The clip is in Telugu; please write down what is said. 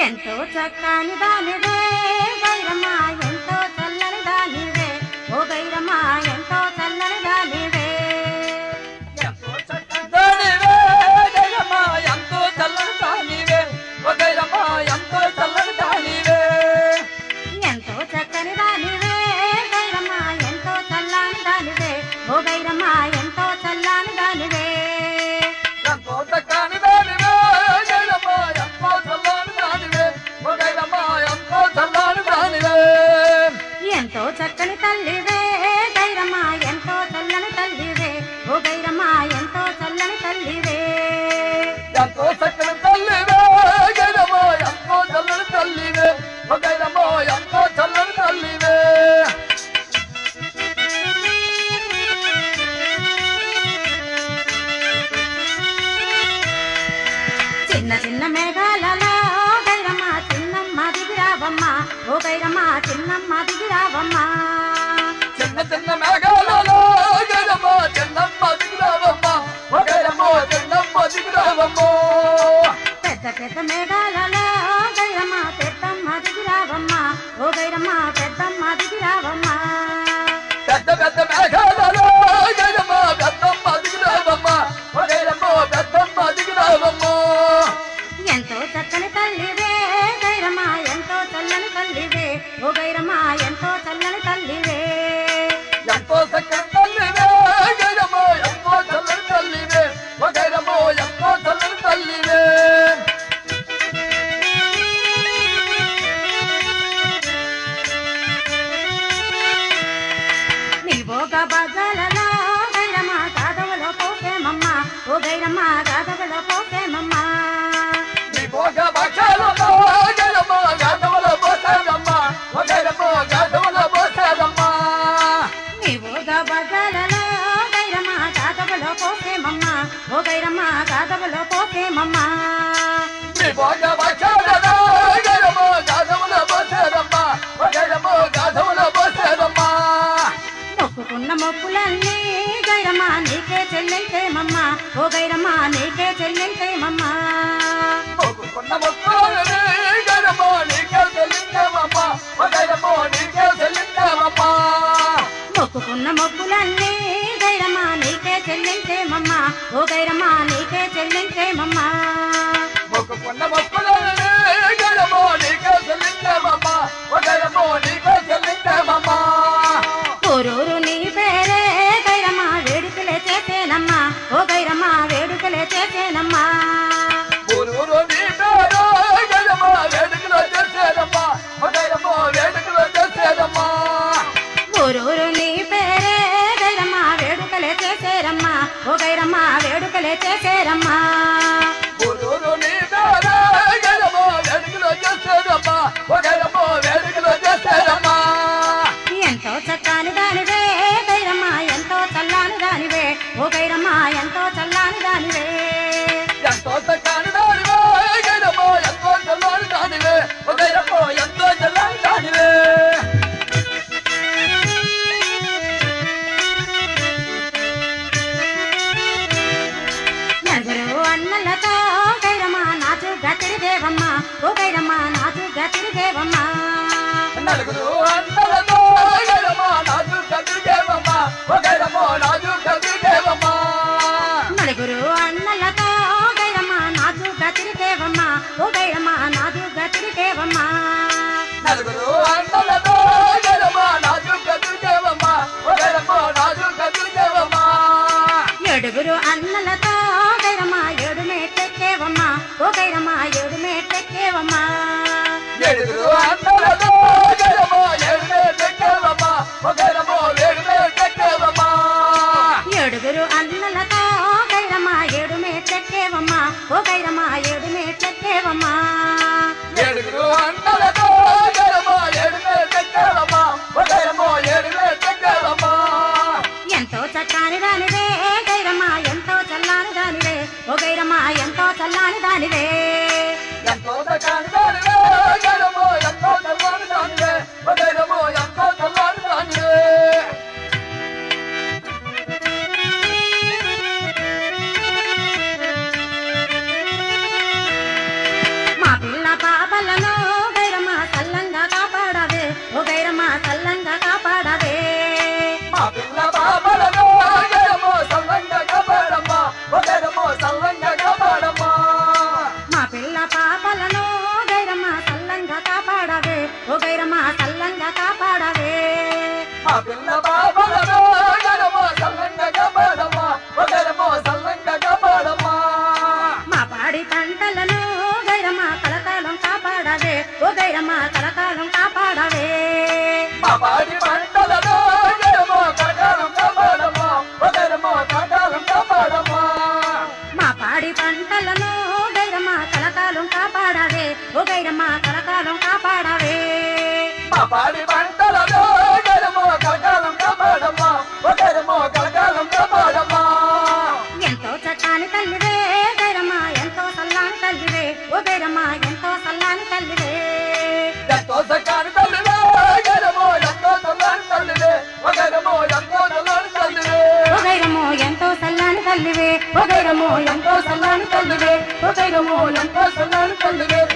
ఎంతో చక్కని దానివే గైరమ్మా ఎంతో చల్లని దానివే ఓ గైరమ్మా ఎంతో చల్లని దానివే ఎంతో చక్కని దానివే గైరమ్మ ఎంతో చల్లని దానివే ఓ గైరమ్మ ఎంతో చల్లని దానివే ఎంతో చక్కని దానివే గైరమ్మా ఎంతో చల్లని దానివే ఓ గైరమ్మా ఎంతో చల్లని దానివే ఎంతో చక్కని దానివే గైరమ్మ ఎంతో చల్లని దానివే ఓ గైరమ్మ ఎంతో చల్లని దానివే ఎంతో చక్కని తల్లివే గైరమ్మా ఎంతో చల్లని తల్లివే ఓ గైరమ్మా ఎంతో చల్లని తల్లివే ఎంతో చక్కని తల్లివే గైరమ్మ ఎంతో చల్లని తల్లివే ఓ గైరమ్మ ఎంతో చల్లని తల్లివే చిన్న చిన్న మేఘాలలో గైరమ్మ చిన్నమ్మ దిగిరావమ్మ ఓ గైరమ్మ చిన్నమ్మ దిగిరావమ్మ చిన్న చిన్న మేఘాలలో గైరమ్మ చిన్నమ్మ దిగురావమ్మ ఓ గైరమ్మ చిన్నమ్మ దిగురావమ్మ పెద్ద పెద్ద మేఘాలలో గైరమ్మ పెద్దమ్మ దిగిరావమ్మ ఓ గైరమ్మ పెద్దమ్మ దిగిరావమ్మ పెద్ద పెద్ద మేఘాలలో గైరమ్మ పెద్దమ్మ దిగురావమ్మ ఓ గైరమ్మ పెద్దమ్మ దిగురావమ్మ ఎంతో చక్కని తల్లివే గైరమ్మ ఎంతో చల్లని తల్లివే ఓ గైరమ్మ ఎంతో చల్లని తల్లివే ఎంతో చక్కని తల్లివే గైరమ్మ ఎంతో చల్లని తల్లివే ఓ గైరమ్మ ఎంతో చల్లని తల్లివే నీవోగ బజలలో గైరమ్మ గాదవలో పోసేమమ్మ ఓ గైరమ్మ గాదవలో పోసేమమ్మ నీ భోగ భక్షాలమ్మ గైరమ్మ గాధవల పోసాదమ్మ ఓ గైరమ్మ గాధవల పోసాదమ్మ నీవోగ బజలలో గైరమ్మ గాదవలో పోసేమమ్మ ఓ గైరమ్మ గాదవలో పోసేమమ్మ నీ భోగ భక్షాలలో గైరమ్మ గాధవల పోసాదమ్మ ఓ గైరమ్మ గాధవల పోసాదమ్మ మొక్కుకున్న మొక్కులన్నీ గైరమ్మ నీకే చెల్లెంటేమమ్మ ఓ గైరమ్మ నీకే చెల్లెంటేమమ్మ మొక్కుకున్న మొక్కులని గైరమ్మ నీకే చెల్లించామమ్మ ఓ గైరమ్మ నీకే చెల్లించామమ్మ మొక్కుకున్న మొక్కులన్నీ గైరమ్మ నీకే చెల్లించేమమ్మ ఓ గైరమ్మ నీకే చెల్లించేమమ్మ మొక్కుకున్న మొక్కులని గైరమ్మ నీకే చెల్లించామమ్మ ఓ గైరమ్మ నీకే చెల్లించామమ్మ ఊరూరు నీ పేరే గైరమ్మ వేడుకలే చేసేనమ్మా ఓ గైరమ్మ వేడుకలే చేసేనమ్మా ఊరూరు నీ పేరు గైరమ్మ వేడుకలు చేసేదమ్మా ఓ గైరమ్మ వేడుకలు చేసేదమ్మా ఊరూరు నీ పేరే గైరమ్మ వేడుకలే చేసేరమ్మా ఓ గైరమ్మ వేడుకలే చేసేరమ్మా ఊరూరు నీ పేరు గైరమ్మ వేడుకలు చేసేదమ్మా ఓ గైరమ్మ వేడుకలు చేసేదమ్మా ఎంతో చక్కని దానివే గైరమ్మ ఎంతో చల్లాని దానివే ఓ గైరమ్మ ఎంతో చల్లాని దానివే ఎంతో చక్కని దానివే గైరమ్మ ఎంతో చల్లని దానివే ఓ గైరమ్మ ఎంతో చల్లని దానివే నలుగురు అన్నలతో గైరమ్మ నాచు గతిరి దేవమ్మ ఓ గైరమ్మ నాచు గతిరి దేవమ్మ నలుగురు అందరతో గైరమ్మ నాజు కదిరిగేవమ్మ ఓ గైరమ్మ నాజు కదిరిగేవమ్మ నలుగురు అన్నలతో గైరమ్మ నాచు గతిరి దేవమ్మ ఓ గైరమ్మ నాచు గతిరి దేవమ్మ నలుగురు అందరతో గైరమ్మ నాజు కదిరిగేవమ్మ ఓ గైరమ్మ నాజు కదిరిగేవమ్మ ఏడుగురు అన్నలతో గైరమ్మ ఏడు మేటెక్కేవమ్మ ఓ గైరమ్మ ఏడు మేటెక్కేవమ్మ ఏడుగురు అందరతో గైరమ్మ ఏడుమే తెక్కేవమ్మ ఓ గైరమ్మ ఏడుమే తెక్కేవమ్మ ఏడుగురు అన్నలతో గైరమ్మ ఏడు మేటెక్కేవమ్మ ఓ గైరమ్మ ఏడు మేటెక్కేవమ్మ ఏడుగురు అందరతో గైరమ్మ ఏడుమే తెక్కేవమ్మ ఓ గైరమ్మ ఏడుమే తెక్కేవమ్మ ఎంతో చక్కని దానివే గైరమ్మ ఎంతో చల్లాని దానివే ఓ గైరమ్మ ఎంతో చల్లాని దానివే ఎంతో చక్కని దానివే గైరమ్మ ఎంతో చల్లని దానివే ఓ గైరమ్మ ఎంతో చల్లని దానివే మా పిల్ల పాపలను పంటలను గైరమ్మ కలకాలం కాపాడవే ఓ గైరమ్మ కలకాలం కాపాడవే మా పాడి పంటలలో గైరమ్మో కలకాలం కాపాడమ్మా ఓ గైరమ్మో కలకాలం కాపాడమ్మా ఎంతో చక్కని తల్లివే గైరమ్మ ఎంతో సల్లాని తల్లివే ఓ గైరమ్మ ఎంతో సల్లాని తల్లివే ఎంతో సకాని తల్లివే గైరమ్మో ఎంతో చల్లని తల్లివే ఓ గైరమ్మో ఎంతో చల్లని తల్లివే ఓ గైరమ్మో ఎంతో సల్లాని తల్లివే ఓ గైరమ్మో ఎంతో సల్లాని తల్లివే ఓ గైరమ్మో ఎంతో సల్లాని తల్లివే